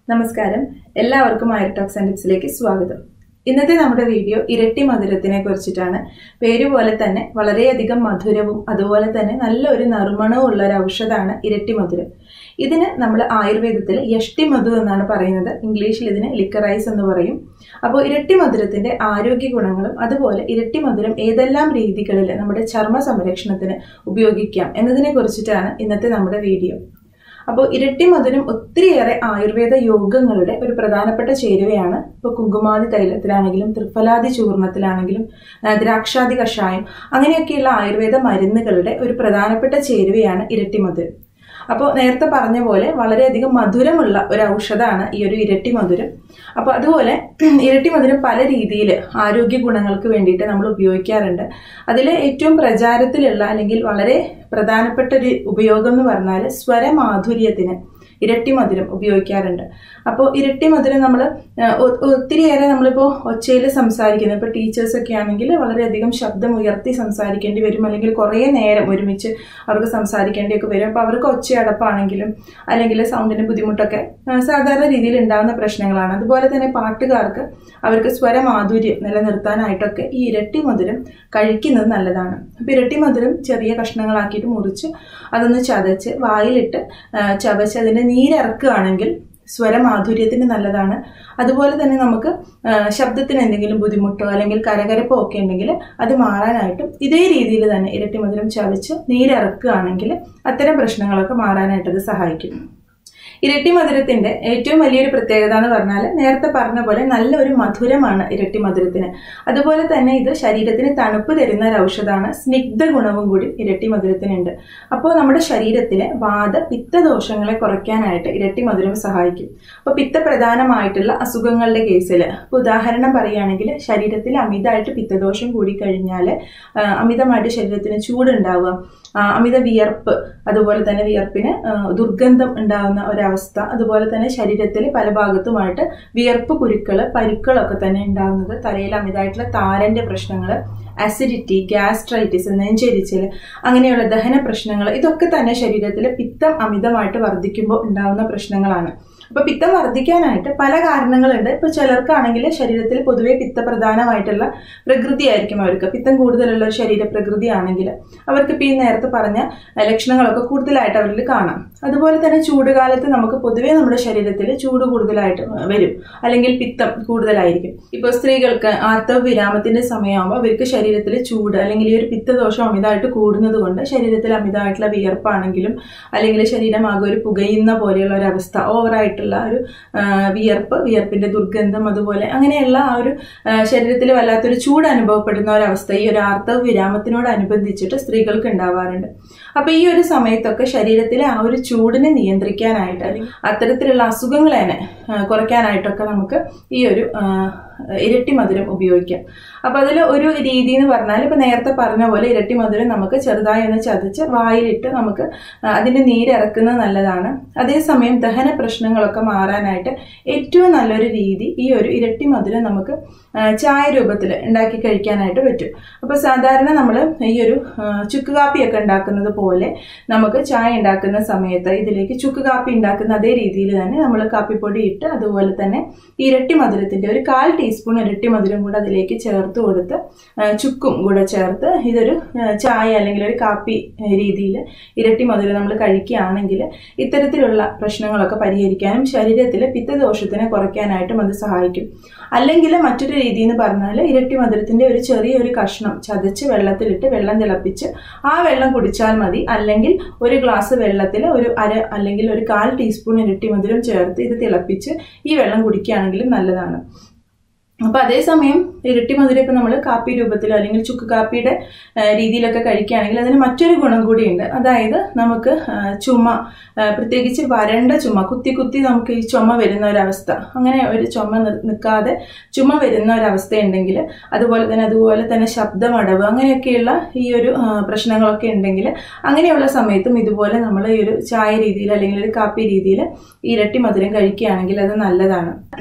നമസ്കാരം എല്ലാവർക്കും talks and ടിപ്സിലേക്ക് സ്വാഗതം ഇന്നത്തെ നമ്മുടെ വീഡിയോ ഇരട്ടി മധുരത്തിനെ കുറിച്ചിട്ടാണ് പേര് പോലെ തന്നെ വളരെയധികം മധുരവും അതുപോലെ തന്നെ നല്ലൊരു നറുമണവും ഉള്ള ഒരു ഔഷധമാണ് ഇരട്ടി മധുരം ഇതിന് നമ്മൾ ആയുർവേദത്തിൽ യഷ്ടി മധു എന്നാണ് പറയുന്നത് ഇംഗ്ലീഷിൽ ഇതിന് ലിക്കറൈസ് എന്ന് പറയും അപ്പോൾ ഇരട്ടി മധുരത്തിന്റെ ആരോഗ്യ ഗുണങ്ങളും അതുപോലെ ഇരട്ടി മധുരം ഏതെല്ലാം രീതികളിൽ നമ്മുടെ ചർമ്മ സംരക്ഷണത്തിന് ഉപയോഗിക്കാം എന്നതിനെ കുറിച്ചിട്ടാണ് ഇന്നത്തെ നമ്മുടെ വീഡിയോ അപ്പോൾ ഇരട്ടി മധുരം ഒത്തിരിയേറെ ആയുർവേദ യോഗങ്ങളുടെ ഒരു പ്രധാനപ്പെട്ട ചേരുവയാണ് ഇപ്പോൾ കുങ്കുമാതി തൈലത്തിലാണെങ്കിലും ത്രിഫലാദി ചൂർണത്തിലാണെങ്കിലും ആ, ദ്രാക്ഷാദി കഷായം അങ്ങനെയൊക്കെയുള്ള ആയുർവേദ മരുന്നുകളുടെ ഒരു പ്രധാനപ്പെട്ട ചേരുവയാണ് ഇരട്ടി മധുരം അപ്പോൾ നേരത്തെ പറഞ്ഞ പോലെ വളരെയധികം മധുരമുള്ള ഒരു ഔഷധമാണ് ഈ ഒരു ഇരട്ടി മധുരം അപ്പോൾ അതുപോലെ ഇരട്ടി മധുരം പല രീതിയിൽ ആരോഗ്യ ഗുണങ്ങൾക്ക് വേണ്ടിയിട്ട് നമ്മൾ ഉപയോഗിക്കാറുണ്ട് അതിൽ ഏറ്റവും പ്രചാരത്തിലുള്ള അല്ലെങ്കിൽ വളരെ പ്രധാനപ്പെട്ട ഒരു ഉപയോഗം എന്ന് പറഞ്ഞാൽ സ്വരമാധുര്യത്തിന് ഇരട്ടി മധുരം ഉപയോഗിക്കാറുണ്ട് അപ്പോൾ ഇരട്ടി മധുരം നമ്മൾ ഒത്തിരിയേറെ നമ്മളിപ്പോൾ ഒച്ചയിൽ സംസാരിക്കുന്നത് ഇപ്പോൾ ടീച്ചേഴ്സൊക്കെ ആണെങ്കിൽ വളരെയധികം ശബ്ദം ഉയർത്തി സംസാരിക്കേണ്ടി വരും അല്ലെങ്കിൽ കുറേ നേരം ഒരുമിച്ച് അവർക്ക് സംസാരിക്കേണ്ടിയൊക്കെ വരും അപ്പോൾ അവർക്ക് ഒച്ചയടപ്പാണെങ്കിലും അല്ലെങ്കിൽ സൗണ്ടിന് ബുദ്ധിമുട്ടൊക്കെ ആ, സാധാരണ രീതിയിൽ ഉണ്ടാകുന്ന പ്രശ്നങ്ങളാണ് അതുപോലെ തന്നെ പാട്ടുകാർക്ക് അവർക്ക് സ്വരമാധുര്യം നിലനിർത്താനായിട്ടൊക്കെ ഈ ഇരട്ടി മധുരം കഴിക്കുന്നത് നല്ലതാണ് അപ്പോൾ ഇരട്ടി മധുരം ചെറിയ കഷ്ണങ്ങളാക്കിയിട്ട് മുറിച്ച് അതൊന്ന് ചതച്ച് വായിലിട്ട് ആ, ചവച്ച് അതിൻ്റെ നീരിറക്കുകയാണെങ്കിൽ സ്വരമാധുര്യത്തിന് നല്ലതാണ് അതുപോലെ തന്നെ നമുക്ക് ആ, ശബ്ദത്തിന് എന്തെങ്കിലും ബുദ്ധിമുട്ടോ അല്ലെങ്കിൽ കരകരപ്പോ ഒക്കെ ഉണ്ടെങ്കിൽ അത് മാറാനായിട്ടും ഇതേ രീതിയിൽ തന്നെ ഇരട്ടി മധുരം ചവച്ച് നീരിറക്കുകയാണെങ്കിൽ അത്തരം പ്രശ്നങ്ങളൊക്കെ മാറാനായിട്ട് അത് സഹായിക്കും ഇരട്ടി മധുരത്തിന്റെ ഏറ്റവും വലിയൊരു പ്രത്യേകത എന്ന് പറഞ്ഞാൽ നേരത്തെ പറഞ്ഞ പോലെ നല്ലൊരു മധുരമാണ് ഇരട്ടി മധുരത്തിന് അതുപോലെ തന്നെ ഇത് ശരീരത്തിന് തണുപ്പ് തരുന്ന ഒരു ഔഷധമാണ് സ്നിഗ്ധ ഗുണവും കൂടി ഇരട്ടി മധുരത്തിനുണ്ട് അപ്പോൾ നമ്മുടെ ശരീരത്തിലെ വാദ പിത്തദോഷങ്ങളെ കുറയ്ക്കാനായിട്ട് ഇരട്ടി മധുരം സഹായിക്കും അപ്പോൾ പിത്തപ്രധാനമായിട്ടുള്ള അസുഖങ്ങളുടെ കേസിൽ ഉദാഹരണം പറയുകയാണെങ്കിൽ ശരീരത്തിൽ അമിതമായിട്ട് പിത്തദോഷം കൂടിക്കഴിഞ്ഞാൽ ആ, അമിതമായിട്ട് ശരീരത്തിന് ചൂടുണ്ടാവുക ആ, അമിത വിയർപ്പ് അതുപോലെ തന്നെ വിയർപ്പിന് ആ, ദുർഗന്ധം ഉണ്ടാകുന്ന ഒരവസ്ഥ അതുപോലെ തന്നെ ശരീരത്തിൽ പല ഭാഗത്തുമായിട്ട് വിയർപ്പ് കുരുക്കൾ പരുക്കളൊക്കെ തന്നെ ഉണ്ടാകുന്നത് തലയിൽ അമിതമായിട്ടുള്ള താരന്റെ പ്രശ്നങ്ങൾ അസിഡിറ്റി ഗ്യാസ്ട്രൈറ്റിസ് നെഞ്ചരിച്ചൽ അങ്ങനെയുള്ള ദഹന പ്രശ്നങ്ങൾ ഇതൊക്കെ തന്നെ ശരീരത്തിൽ പിത്തം അമിതമായിട്ട് വർദ്ധിക്കുമ്പോൾ ഉണ്ടാകുന്ന പ്രശ്നങ്ങളാണ് അപ്പൊ പിത്തം വർദ്ധിക്കാനായിട്ട് പല കാരണങ്ങളുണ്ട് ഇപ്പൊ ചിലർക്കാണെങ്കിൽ ശരീരത്തിൽ പൊതുവെ പിത്തപ്രധാനമായിട്ടുള്ള പ്രകൃതിയായിരിക്കും അവർക്ക് പിത്തം കൂടുതലുള്ള ഒരു ശരീര പ്രകൃതി ആണെങ്കിൽ അവർക്ക് ഇപ്പൊ ഈ നേരത്തെ പറഞ്ഞ അഹ് ലക്ഷണങ്ങളൊക്കെ കൂടുതലായിട്ട് അവരിൽ കാണാം അതുപോലെ തന്നെ ചൂടുകാലത്ത് നമുക്ക് പൊതുവേ നമ്മുടെ ശരീരത്തിൽ ചൂട് കൂടുതലായിട്ട് വരും അല്ലെങ്കിൽ പിത്തം കൂടുതലായിരിക്കും ഇപ്പോൾ സ്ത്രീകൾക്ക് ആർത്തവ വിരാമത്തിന്റെ സമയമാകുമ്പോൾ അവർക്ക് ശരീരത്തിൽ ചൂട് അല്ലെങ്കിൽ ഈ ഒരു പിത്തദോഷം അമിതമായിട്ട് കൂടുന്നത് കൊണ്ട് ശരീരത്തിൽ അമിതമായിട്ടുള്ള വിയർപ്പാണെങ്കിലും അല്ലെങ്കിൽ ശരീരം ആകെ ഒരു പുകയുന്ന പോലെയുള്ള ഒരു അവസ്ഥ ഓവറായിട്ടുള്ള ഒരു ആ, വിയർപ്പ് വിയർപ്പിന്റെ ദുർഗന്ധം അതുപോലെ അങ്ങനെയുള്ള ആ ഒരു ആ, ശരീരത്തിൽ വല്ലാത്തൊരു ചൂട് അനുഭവപ്പെടുന്ന ഒരവസ്ഥ ഈ ഒരു ആർത്തവ വിരാമത്തിനോടനുബന്ധിച്ചിട്ട് സ്ത്രീകൾക്ക് ഉണ്ടാവാറുണ്ട് അപ്പൊ ഈ ഒരു സമയത്തൊക്കെ ശരീരത്തിലെ ആ ഒരു ചൂടിനെ നിയന്ത്രിക്കാനായിട്ട് അല്ലെങ്കിൽ അത്തരത്തിലുള്ള അസുഖങ്ങളെ തന്നെ ആ, കുറയ്ക്കാനായിട്ടൊക്കെ നമുക്ക് ഈ ഒരു ആ, ഇരട്ടി മധുരം ഉപയോഗിക്കാം അപ്പൊ അതിൽ ഒരു രീതി എന്ന് പറഞ്ഞാൽ ഇപ്പൊ നേരത്തെ പറഞ്ഞ പോലെ ഇരട്ടി മധുരം നമുക്ക് ചെറുതായി ഒന്ന് ചതച്ച് വായിലിട്ട് നമുക്ക് ആ, അതിന്റെ നീരിറക്കുന്നത് നല്ലതാണ് അതേസമയം ദഹന പ്രശ്നങ്ങളൊക്കെ മാറാനായിട്ട് ഏറ്റവും നല്ലൊരു രീതി ഈ ഒരു ഇരട്ടി മധുരം നമുക്ക് ആ, ചായ രൂപത്തിൽ ഉണ്ടാക്കി കഴിക്കാനായിട്ട് പറ്റും അപ്പൊ സാധാരണ നമ്മൾ ഈ ഒരു ആ, ചുക്ക് കാപ്പിയൊക്കെ ഉണ്ടാക്കുന്നത് പോലെ നമുക്ക് ചായ ഉണ്ടാക്കുന്ന സമയത്ത് ഇതിലേക്ക് ചുക്ക് കാപ്പി ഉണ്ടാക്കുന്ന അതേ രീതിയിൽ തന്നെ നമ്മൾ കാപ്പിപ്പൊടി ഇട്ട് അതുപോലെ തന്നെ ഇരട്ടി മധുരത്തിന്റെ ഒരു കാൽ ടീസ്പൂൺ ഇരട്ടി മധുരം കൂടെ അതിലേക്ക് ചേർത്ത് കൊടുത്ത് ആ, ചുക്കും കൂടെ ചേർത്ത് ഇതൊരു ആ, ചായ അല്ലെങ്കിൽ ഒരു കാപ്പി രീതിയിൽ ഇരട്ടി മധുരം നമ്മൾ കഴിക്കുകയാണെങ്കിൽ ഇത്തരത്തിലുള്ള പ്രശ്നങ്ങളൊക്കെ പരിഹരിക്കാനും ശരീരത്തിലെ പിത്തദോഷത്തിനെ കുറയ്ക്കാനായിട്ടും അത് സഹായിക്കും അല്ലെങ്കിൽ മറ്റൊരു രീതി എന്ന് പറഞ്ഞാൽ ഇരട്ടി മധുരത്തിന്റെ ഒരു ചെറിയൊരു കഷ്ണം ചതച്ച് വെള്ളത്തിലിട്ട് വെള്ളം തിളപ്പിച്ച് ആ വെള്ളം കുടിച്ചാൽ മതി അല്ലെങ്കിൽ ഒരു ഗ്ലാസ് വെള്ളത്തിൽ ഒരു അര അല്ലെങ്കിൽ ഒരു കാൽ ടീസ്പൂൺ ഇരട്ടി മധുരം ചേർത്ത് ഇത് തിളപ്പിച്ച് ഈ വെള്ളം കുടിക്കുകയാണെങ്കിലും നല്ലതാണ് അപ്പൊ അതേസമയം ഇരട്ടി മധുരം ഇപ്പൊ നമ്മൾ കാപ്പി രൂപത്തിലോ അല്ലെങ്കിൽ ചുക്ക് കാപ്പിയുടെ ആ, രീതിയിലൊക്കെ കഴിക്കുകയാണെങ്കിൽ അതിന് മറ്റൊരു ഗുണം കൂടിയുണ്ട് അതായത് നമുക്ക് ആ, ചുമ ആ, പ്രത്യേകിച്ച് വരണ്ട ചുമ കുത്തി കുത്തി നമുക്ക് ഈ ചുമ വരുന്ന ഒരവസ്ഥ അങ്ങനെ ഒരു ചുമ നി- നിൽക്കാതെ ചുമ വരുന്ന ഒരവസ്ഥ ഉണ്ടെങ്കിൽ അതുപോലെ തന്നെ അതുപോലെ തന്നെ ശബ്ദമടവ് അങ്ങനെയൊക്കെയുള്ള ഈ ഒരു ആ, പ്രശ്നങ്ങളൊക്കെ ഉണ്ടെങ്കിൽ അങ്ങനെയുള്ള സമയത്തും ഇതുപോലെ നമ്മൾ ഈ ഒരു ചായ രീതിയിൽ അല്ലെങ്കിൽ ഒരു കാപ്പി രീതിയിൽ ഇരട്ടി മധുരം കഴിക്കുകയാണെങ്കിൽ അത് നല്ലതാണ്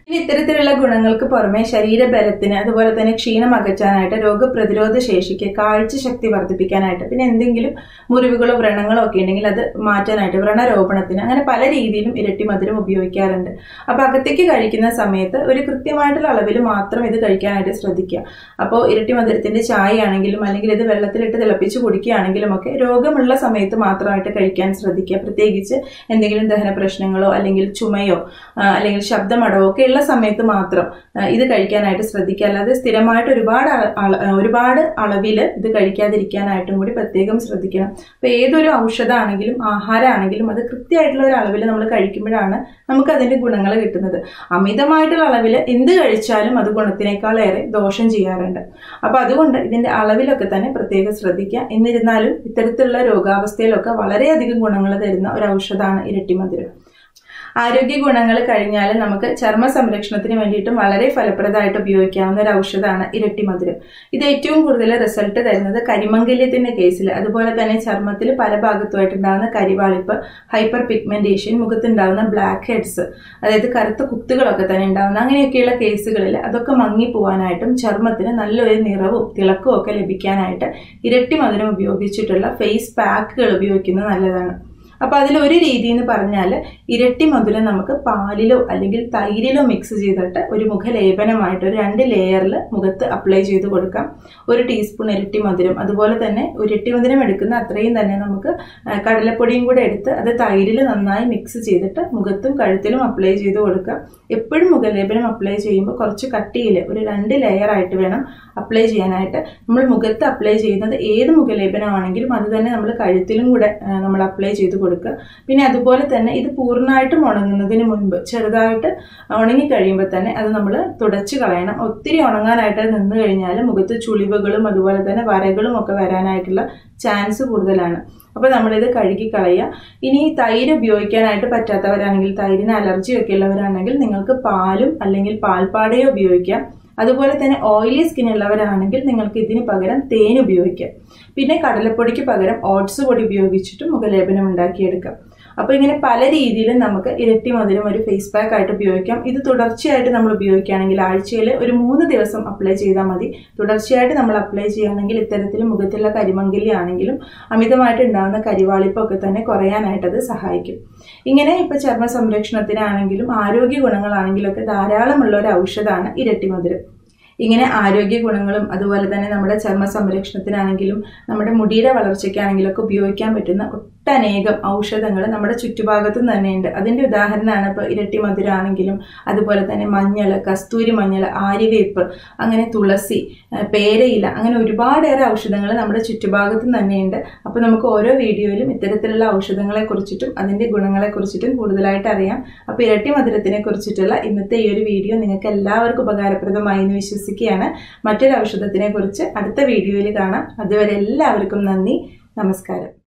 ഇനി ഇത്തരത്തിലുള്ള ഗുണങ്ങൾക്ക് പുറമെ ശരീരബലത്തിന് അതുപോലെ തന്നെ ക്ഷീണം അകറ്റാനായിട്ട് രോഗപ്രതിരോധ ശേഷിക്ക് കാഴ്ച ശക്തി വർദ്ധിപ്പിക്കാനായിട്ട് പിന്നെ എന്തെങ്കിലും മുറിവുകളോ വ്രണങ്ങളോ ഒക്കെ ഉണ്ടെങ്കിൽ അത് മാറ്റാനായിട്ട് വ്രണരോപണത്തിന് അങ്ങനെ പല രീതിയിലും ഇരട്ടി മധുരം ഉപയോഗിക്കാറുണ്ട് അപ്പൊ അകത്തേക്ക് കഴിക്കുന്ന സമയത്ത് ഒരു കൃത്യമായിട്ടുള്ള അളവിൽ മാത്രം ഇത് കഴിക്കാനായിട്ട് ശ്രദ്ധിക്കുക അപ്പോൾ ഇരട്ടി മധുരത്തിന്റെ ചായ ആണെങ്കിലും അല്ലെങ്കിൽ ഇത് വെള്ളത്തിലിട്ട് തിളപ്പിച്ച് കുടിക്കുകയാണെങ്കിലും ഒക്കെ രോഗമുള്ള സമയത്ത് മാത്രമായിട്ട് കഴിക്കാൻ ശ്രദ്ധിക്കുക പ്രത്യേകിച്ച് എന്തെങ്കിലും ദഹന പ്രശ്നങ്ങളോ അല്ലെങ്കിൽ ചുമയോ ആ, അല്ലെങ്കിൽ ശബ്ദമടവോ ഒക്കെ ഉള്ള സമയത്ത് മാത്രം ആ, ഇത് കഴിക്കാനായിട്ട് ശ്രദ്ധിക്കുക അല്ലാതെ സ്ഥിരമായിട്ട് ഒരുപാട് അള- അള- ഒരുപാട് അളവിൽ ഇത് കഴിക്കാതിരിക്കാനായിട്ടും കൂടി പ്രത്യേകം ശ്രദ്ധിക്കണം അപ്പൊ ഏതൊരു ഔഷധമാണെങ്കിലും ആഹാരമാണെങ്കിലും അത് കൃത്യമായിട്ടുള്ള ഒരു അളവിൽ നമ്മൾ കഴിക്കുമ്പോഴാണ് നമുക്ക് അതിന്റെ ഗുണങ്ങൾ കിട്ടുന്നത് അമിതമായിട്ടുള്ള അളവിൽ എന്ത് കഴിച്ചാലും അത് ഗുണത്തിനേക്കാളേറെ ദോഷം ചെയ്യാറുണ്ട് അപ്പൊ അതുകൊണ്ട് ഇതിന്റെ അളവിലൊക്കെ തന്നെ പ്രത്യേകം ശ്രദ്ധിക്കുക എന്നിരുന്നാലും ഇത്തരത്തിലുള്ള രോഗാവസ്ഥയിലൊക്കെ വളരെയധികം ഗുണങ്ങൾ തരുന്ന ഒരു ഔഷധമാണ് ഇരട്ടിമധുരം ആരോഗ്യ ഗുണങ്ങൾ കഴിഞ്ഞാൽ നമുക്ക് ചർമ്മ സംരക്ഷണത്തിന് വേണ്ടിയിട്ടും വളരെ ഫലപ്രദമായിട്ട് ഉപയോഗിക്കാവുന്ന ഒരു ഔഷധമാണ് ഇരട്ടി മധുരം ഇത് ഏറ്റവും കൂടുതൽ റിസൾട്ട് തരുന്നത് കരിമംഗല്യത്തിന്റെ കേസിൽ അതുപോലെ തന്നെ ചർമ്മത്തിൽ പല ഭാഗത്തുമായിട്ടുണ്ടാകുന്ന കരിവാളിപ്പ് ഹൈപ്പർ പിഗ്മെന്റേഷൻ മുഖത്തുണ്ടാകുന്ന ബ്ലാക്ക് ഹെഡ്സ് അതായത് കറുത്ത കുത്തുകളൊക്കെ തന്നെ ഉണ്ടാകുന്ന അങ്ങനെയൊക്കെയുള്ള കേസുകളിൽ അതൊക്കെ മങ്ങി പോകാനായിട്ടും ചർമ്മത്തിന് നല്ലൊരു നിറവും തിളക്കവും ഒക്കെ ലഭിക്കാനായിട്ട് ഇരട്ടി മധുരം ഉപയോഗിച്ചിട്ടുള്ള ഫേസ് പാക്കുകൾ ഉപയോഗിക്കുന്നത് നല്ലതാണ് അപ്പൊ അതിൽ ഒരു രീതി എന്ന് പറഞ്ഞാൽ ഇരട്ടി മധുരം നമുക്ക് പാലിലോ അല്ലെങ്കിൽ തൈരിലോ മിക്സ് ചെയ്തിട്ട് ഒരു മുഖലേപനമായിട്ട് ഒരു രണ്ട് ലെയറിൽ മുഖത്ത് അപ്ലൈ ചെയ്ത് കൊടുക്കാം ഒരു ടീസ്പൂൺ ഇരട്ടി മധുരം അതുപോലെ തന്നെ ഒരു ഇരട്ടി മധുരം എടുക്കുന്ന അത്രയും തന്നെ നമുക്ക് ആ, കടലപ്പൊടിയും കൂടെ എടുത്ത് അത് തൈരിൽ നന്നായി മിക്സ് ചെയ്തിട്ട് മുഖത്തും കഴുത്തിലും അപ്ലൈ ചെയ്ത് കൊടുക്കാം എപ്പോഴും മുഖലേപനം അപ്ലൈ ചെയ്യുമ്പോൾ കുറച്ച് കട്ടിയിൽ ഒരു രണ്ട് ലെയർ ആയിട്ട് വേണം അപ്ലൈ ചെയ്യാനായിട്ട് നമ്മൾ മുഖത്ത് അപ്ലൈ ചെയ്യുന്നത് ഏത് മുഖലേപനമാണെങ്കിലും അത് തന്നെ നമ്മൾ കഴുത്തിലും കൂടെ ആ, നമ്മൾ അപ്ലൈ ചെയ്ത് കൊടുക്കുക പിന്നെ അതുപോലെ തന്നെ ഇത് പൂർണ്ണമായിട്ടും ഉണങ്ങുന്നതിന് മുൻപ് ചെറുതായിട്ട് ഉണങ്ങി കഴിയുമ്പോൾ തന്നെ അത് നമ്മൾ തുടച്ച് കളയണം ഒത്തിരി ഉണങ്ങാനായിട്ട് അത് നിന്ന് കഴിഞ്ഞാൽ മുഖത്ത് ചുളിവുകളും അതുപോലെ തന്നെ വരകളും ഒക്കെ വരാനായിട്ടുള്ള ചാൻസ് കൂടുതലാണ് അപ്പോൾ നമ്മളിത് കഴുകി കളയുക ഇനി ഈ തൈര് ഉപയോഗിക്കാനായിട്ട് പറ്റാത്തവരാണെങ്കിൽ തൈരിന് അലർജി ഒക്കെ ഉള്ളവരാണെങ്കിൽ നിങ്ങൾക്ക് പാലും അല്ലെങ്കിൽ പാൽപ്പാടയോ ഉപയോഗിക്കാം അതുപോലെ തന്നെ ഓയിലി സ്കിൻ ഉള്ളവരാണെങ്കിൽ നിങ്ങൾക്ക് ഇതിന് പകരം തേൻ ഉപയോഗിക്കാം പിന്നെ കടലപ്പൊടിക്ക് പകരം ഓട്സ് പൊടി ഉപയോഗിച്ചിട്ട് മുഖലേപനം ഉണ്ടാക്കിയെടുക്കാം അപ്പോൾ ഇങ്ങനെ പല രീതിയിലും നമുക്ക് ഇരട്ടി മധുരം ഒരു ഫേസ് പാക്ക് ആയിട്ട് ഉപയോഗിക്കാം ഇത് തുടർച്ചയായിട്ട് നമ്മൾ ഉപയോഗിക്കുകയാണെങ്കിൽ ആഴ്ചയിൽ ഒരു മൂന്ന് ദിവസം അപ്ലൈ ചെയ്താൽ മതി തുടർച്ചയായിട്ട് നമ്മൾ അപ്ലൈ ചെയ്യുകയാണെങ്കിൽ ഇത്തരത്തിൽ മുഖത്തുള്ള കരിമങ്കലി ആണെങ്കിലും അമിതമായിട്ട് ഉണ്ടാകുന്ന കരിവാളിപ്പൊക്കെ തന്നെ കുറയാനായിട്ട് അത് സഹായിക്കും ഇങ്ങനെ ഇപ്പോൾ ചർമ്മ സംരക്ഷണത്തിനാണെങ്കിലും ആരോഗ്യ ഗുണങ്ങളാണെങ്കിലും ഒക്കെ ധാരാളമുള്ള ഒരു ഔഷധമാണ് ഇരട്ടി മധുരം ഇങ്ങനെ ആരോഗ്യ ഗുണങ്ങളും അതുപോലെ തന്നെ നമ്മുടെ ചർമ്മ സംരക്ഷണത്തിനാണെങ്കിലും നമ്മുടെ മുടിയുടെ വളർച്ചയ്ക്കാണെങ്കിലും ഒക്കെ ഉപയോഗിക്കാൻ പറ്റുന്ന ഒട്ടനേകം ഔഷധങ്ങൾ നമ്മുടെ ചുറ്റുഭാഗത്തും തന്നെയുണ്ട് അതിന്റെ ഉദാഹരണമാണ് ഇപ്പോൾ ഇരട്ടി മധുരാണെങ്കിലും അതുപോലെ തന്നെ മഞ്ഞൾ കസ്തൂരി മഞ്ഞൾ ആര്യവേപ്പ് അങ്ങനെ തുളസി ആ, പേരയില അങ്ങനെ ഒരുപാടേറെ ഔഷധങ്ങൾ നമ്മുടെ ചുറ്റുഭാഗത്തും തന്നെയുണ്ട് അപ്പോൾ നമുക്ക് ഓരോ വീഡിയോയിലും ഇത്തരത്തിലുള്ള ഔഷധങ്ങളെ കുറിച്ചിട്ടും അതിന്റെ ഗുണങ്ങളെ കുറിച്ചിട്ടും കൂടുതലായിട്ട് അറിയാം അപ്പോൾ ഇരട്ടി മധുരത്തിനെ കുറിച്ചിട്ടുള്ള ഇന്നത്തെ ഈ ഒരു വീഡിയോ നിങ്ങൾക്ക് എല്ലാവർക്കും ഉപകാരപ്രദമായി എന്ന് വിശ്വസിക്കുകയാണ് മറ്റൊരു ഔഷധത്തിനെ കുറിച്ച് അടുത്ത വീഡിയോയിൽ കാണാം അതുവരെ എല്ലാവർക്കും നന്ദി നമസ്കാരം